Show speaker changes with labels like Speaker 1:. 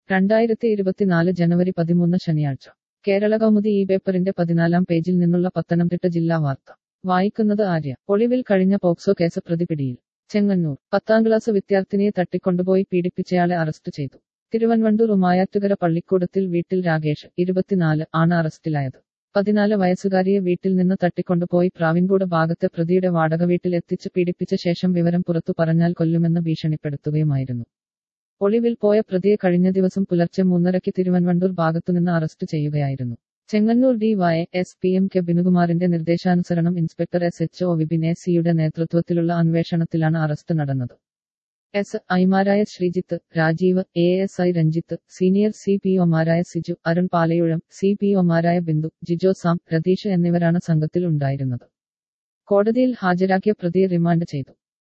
Speaker 1: രണ്ടായിരത്തി ഇരുപത്തിനാല് ജനുവരി പതിമൂന്ന് ശനിയാഴ്ച കേരള കൗമുദി ഈ പേപ്പറിന്റെ പതിനാലാം പേജിൽ നിന്നുള്ള പത്തനംതിട്ട ജില്ലാ വാർത്ത വായിക്കുന്നത് ആര്യ ഒളിവിൽ കഴിഞ്ഞ പോക്സോ കേസ് പ്രതി പിടിയിൽ ചെങ്ങന്നൂർ പത്താം ക്ലാസ് വിദ്യാർത്ഥിനിയെ തട്ടിക്കൊണ്ടുപോയി പീഡിപ്പിച്ചയാളെ അറസ്റ്റ് ചെയ്തു തിരുവൻവണ്ടൂർ ഉമായാറ്റുകര പള്ളിക്കൂടത്തിൽ വീട്ടിൽ രാകേഷ് ഇരുപത്തിനാല് ആണ് അറസ്റ്റിലായത് പതിനാല് വയസ്സുകാരിയെ വീട്ടിൽ നിന്ന് തട്ടിക്കൊണ്ടുപോയി പ്രാവിൻകൂട് ഭാഗത്തെ പ്രതിയുടെ വാടക വീട്ടിൽ എത്തിച്ച് പീഡിപ്പിച്ച ശേഷം വിവരം പുറത്തു പറഞ്ഞാൽ കൊല്ലുമെന്ന് ഭീഷണിപ്പെടുത്തുകയുമായിരുന്നു ഒളിവിൽ പോയ പ്രതിയെ കഴിഞ്ഞ ദിവസം പുലർച്ചെ മൂന്നരയ്ക്ക് തിരുവൻവണ്ടൂർ ഭാഗത്തുനിന്ന് അറസ്റ്റ് ചെയ്യുകയായിരുന്നു Chengannur D Y S P M K ബിനുകുമാറിന്റെ നിർദ്ദേശാനുസരണം inspector S H O Vipin A സിയുടെ നേതൃത്വത്തിലുള്ള അന്വേഷണത്തിലാണ് അറസ്റ്റ് നടന്നത് എസ് ഐമാരായ Sreejith Rajeev A S I Ranjith senior C P ഒമാരായ സിജു അരുൺ പാലയുഴം സി പി ഒമാരായ ബിന്ദു ജിജോ സാം രതീഷ് എന്നിവരാണ് സംഘത്തിൽ ഉണ്ടായിരുന്നത് കോടതിയിൽ ഹാജരാക്കിയ പ്രതിയെ റിമാൻഡ് ചെയ്തു